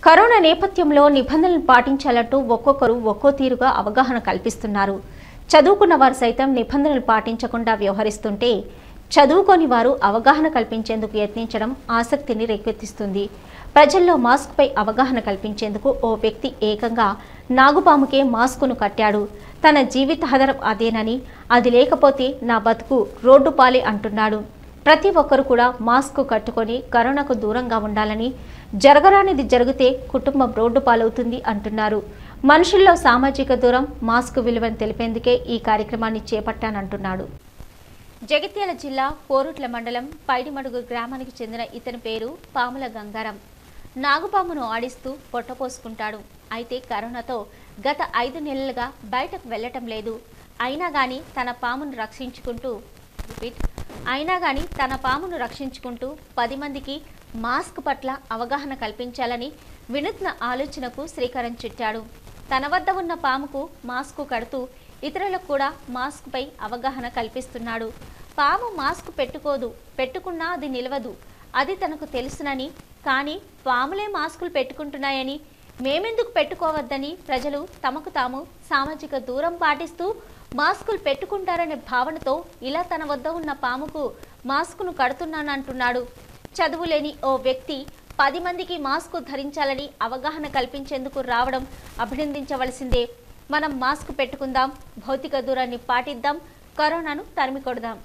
corona నేపథ్యంలో నిబంధనలు పాటించాలంటూ ఒక్కొక్కరు ఒక్కో తీరుగా అవగాహన కల్పిస్తున్నారు చదువుకున్న వారు సైతం నిబంధనలు పాటించకుండా వ్యవహరిస్తుంటే చదువుకోని వారు అవగాహన కల్పించేందుకు యత్నించడం ఆసక్తిని రేకెత్తిస్తుంది ప్రజల్లో మాస్క్పై అవగాహన కల్పించేందుకు ఓ వ్యక్తి ఏకంగా నాగుపాముకే మాస్కును కట్టాడు తన జీవితాధారం అదేనని అది లేకపోతే నా బతుకు రోడ్డు పాలే అంటున్నాడు ప్రతి ఒక్కరు కూడా మాస్క్ కట్టుకొని కరోనాకు దూరంగా ఉండాలని జరగరానిది జరిగితే కుటుంబం రోడ్డు పాలవుతుంది అంటున్నారు మనుషుల్లో సామాజిక దూరం మాస్క్ విలువను తెలిపేందుకే ఈ కార్యక్రమాన్ని చేపట్టానంటున్నాడు జగిత్యాల జిల్లా కోరుట్ల మండలం పైడిమడుగు గ్రామానికి చెందిన ఇతని పేరు పాముల గంగారం నాగుపామును ఆడిస్తూ పొట్టపోసుకుంటాడు అయితే కరోనాతో గత ఐదు నెలలుగా బయటకు వెళ్ళటం లేదు అయినా గాని తన పామును రక్షించుకుంటూ రిపీట్ అయినా గాని తన పామును రక్షించుకుంటూ పది మందికి మాస్క్ పట్ల అవగాహన కల్పించాలని వినూత్న ఆలోచనకు శ్రీకారం చుట్టాడు తన వద్ద ఉన్న పాముకు మాస్క్ కడుతూ ఇతరులకు కూడా మాస్క్పై అవగాహన కల్పిస్తున్నాడు పాము మాస్క్ పెట్టుకోదు పెట్టుకున్నా అది నిలవదు అది తనకు తెలుసునని కానీ పాములే మాస్కులు పెట్టుకుంటున్నాయని మేమెందుకు పెట్టుకోవద్దని ప్రజలు తమకు తాము సామాజిక దూరం పాటిస్తూ మాస్కులు పెట్టుకుంటారనే భావనతో ఇలా తన వద్ద ఉన్న పాముకు మాస్కును కడుతున్నానంటున్నాడు చదువు లేని ఓ వ్యక్తి పది మందికి మాస్క్ ధరించాలని అవగాహన కల్పించేందుకు రావడం అభినందించవలసిందే మనం మాస్క్ పెట్టుకుందాం భౌతిక దూరాన్ని పాటిద్దాం కరోనాను తరిమి కొడదాం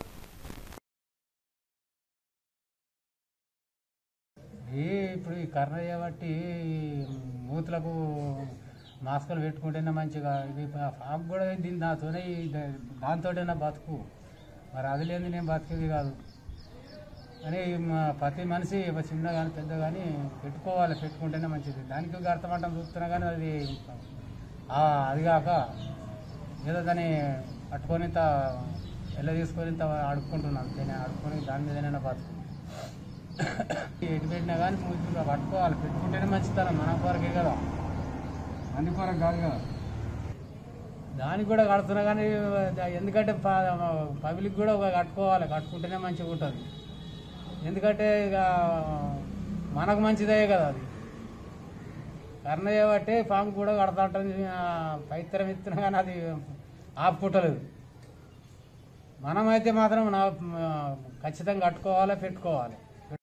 ఈ ఇప్పుడు ఈ కరోనా చేయబట్టి మూతులకు మాస్కులు పెట్టుకుంటేనే మంచిగా ఇది ఫామ్ కూడా దీని నాతోనే ఈ దా- దాంతోటేనా బతుకు మరి అది లేని నేను బతికేది కాదు అని మా ప్రతి మనిషి ఒక చిన్న కానీ పెద్ద కానీ పెట్టుకోవాలి పెట్టుకుంటేనే మంచిది దానికి ఒక అర్థమంటం చూస్తున్నా కానీ అది ఆ, అది కాక ఏదో దాన్ని పట్టుకొని ఇంత ఎల్ల తీసుకొని ఇంత ఆడుకుంటున్నాను అంతేనే ఆడుకొని దాని మీదనైనా బతుకు ఎటు పెట్టినా కానీ మూతిగా పట్టుకోవాలి పెట్టుకుంటేనే మంచితనం మన కొరకే కదా మంది కొరకు కాదు కదా దానికి కూడా కడుతున్నా కానీ ఎందుకంటే పబ్లిక్ కూడా ఒక కట్టుకోవాలి కట్టుకుంటేనే మంచిగా ఉంటుంది ఎందుకంటే ఇక మనకు మంచిదే కదా అది కర్ణ చేయబట్టి పాము కూడా కడతా ఉంటుంది పైత్తరం ఇస్తున్నా కానీ అది ఆపుకుంటలేదు మనమైతే మాత్రం నా ఖచ్చితంగా కట్టుకోవాలి పెట్టుకోవాలి